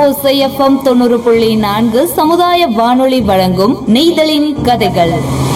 ஓசைஎஃப்எம் தொண்ணூறு புள்ளி நான்கு சமுதாய வானொலி வழங்கும் நெய்தலின் கதைகள்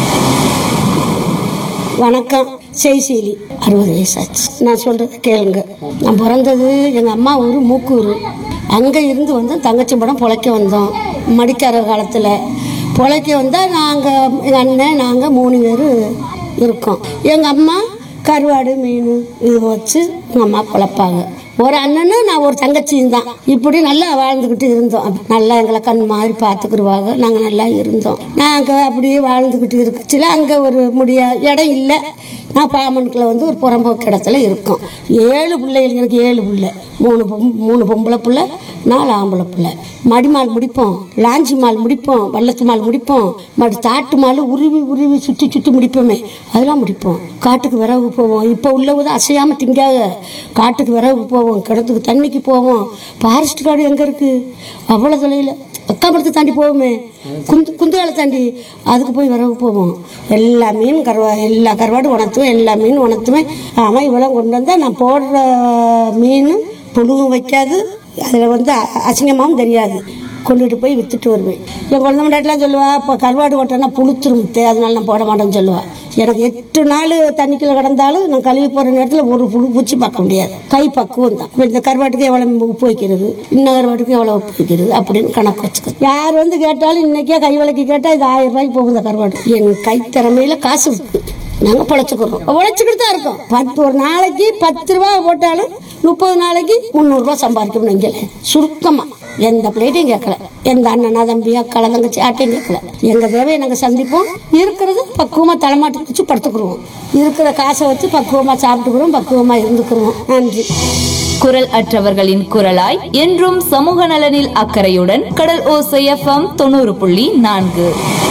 வணக்கம் செய்சீலி அறுபது வயசாச்சு நான் சொல்றது கேளுங்க நான் பிறந்தது எங்கள் அம்மா ஊர் மூக்கூர் அங்கே இருந்து வந்து தங்கச்சி படம் பொழைக்க வந்தோம் மடிக்கார காலத்தில் பொழைக்க வந்தால் நாங்கள் எங்கள் அண்ணன் நாங்கள் மூணு பேர் இருக்கோம் எங்கள் அம்மா கருவாடு மீன் இது வச்சு எங்கள் அம்மா பொழைப்பாங்க ஒரு அண்ணனும் நான் ஒரு தங்கச்சியும் தான் இப்படி நல்லா வாழ்ந்துக்கிட்டு இருந்தோம் நல்லா எங்களை கண் மாதிரி பார்த்துக்குருவாங்க நாங்கள் நல்லா இருந்தோம் நாங்கள் அப்படியே வாழ்ந்துக்கிட்டு இருக்குச்சுல அங்கே ஒரு முடியா இடம் இல்லை நான் பாமனுக்குள்ள வந்து ஒரு புறம்போக்கு இடத்துல இருக்கோம் ஏழு பிள்ளைகள் எனக்கு ஏழு பிள்ளை மூணு பொம் மூணு பொம்பளை பிள்ளை நாலு ஆம்பளை பிள்ளை மடிமால் முடிப்போம் லாஞ்சி மால் முடிப்போம் வள்ளத்து மால் முடிப்போம் மடி தாட்டு மால் உருவி உருவி சுற்றி சுற்றி முடிப்போமே அதெல்லாம் முடிப்போம் காட்டுக்கு விறகு போவோம் இப்போ உள்ளவது அசையாமல் திங்காத காட்டுக்கு விறகு போவோம் கிணத்துக்கு தண்ணிக்கு போவோம் ஃபாரஸ்ட் காடு எங்கே இருக்குது அவ்வளோ தொலைவில் அக்காமரத்தை தாண்டி போவோமே குந்து குந்துகாலை தாண்டி அதுக்கு போய் விறகு போவோம் எல்லா மீன் கருவா எல்லா கருவாடும் உணர்த்துவேன் எல்லா மீன் உணர்த்துவேன் ஆமாம் இவ்வளோ கொண்டு வந்தால் நான் போடுற மீன் புழுவும் வைக்காது அதில் வந்து அ- அசிங்கமாவும் தெரியாது கொண்டுட்டு போய் வித்துட்டு வருவேன் என் குழந்தை முன்னாடிலாம் சொல்லுவா இப்போ கருவாடு ஓட்டனா புளுத்துரும் வித்து அதனால நான் போட மாட்டேன்னு சொல்லுவா எனக்கு எட்டு நாள் தண்ணிக்குள்ள கிடந்தாலும் நான் கழுவி போகிற நேரத்தில் ஒரு புழு பூச்சி பார்க்க முடியாது கை பக்குவம் தான் இப்ப இந்த கருவாட்டுக்கு எவ்வளோ உப்பு வைக்கிறது இன்னும் கருவாட்டுக்கு எவ்வளோ உப்பு வைக்கிறது அப்படின்னு கணக்கு வச்சுக்க யார் வந்து கேட்டாலும் இன்னைக்கே கை விளக்கி கேட்டால் இது ஆயிரம் ரூபாய்க்கு போகும் இந்த கருவாடு என் கை திறமையில காசு இருக்கு நாங்கள் பொழைச்சிக்கிறோம் உழைச்சிக்கிட்டு தான் இருக்கோம் பத்து ஒரு நாளைக்கு பத்து ரூபா போட்டாலும் முப்பது நாளைக்கு முந்நூறுரூவா சம்பாதிக்கணும் இங்கே சுருக்கமாக எந்த பிளேட்டையும் கேட்கல எந்த அண்ணனா தம்பி அக்கால தங்கச்சி ஆட்டையும் கேட்கல எங்கள் தேவையை நாங்கள் சந்திப்போம் இருக்கிறது பக்குவமாக தலைமாட்டி வச்சு படுத்துக்குருவோம் இருக்கிற காசை வச்சு பக்குவமாக சாப்பிட்டுக்கிறோம் பக்குவமாக இருந்துக்கிறோம் நன்றி குரல் அற்றவர்களின் குரலாய் என்றும் சமூக நலனில் அக்கறையுடன் கடல் ஓசைஎஃப்எம் தொண்ணூறு புள்ளி நான்கு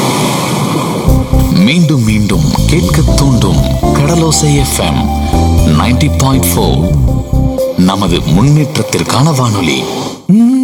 மீண்டும் மீண்டும் கேட்க தூண்டும் கடலோசை எஃப்எம் 90.4 பாயிண்ட் நமது முன்னேற்றத்திற்கான வானொலி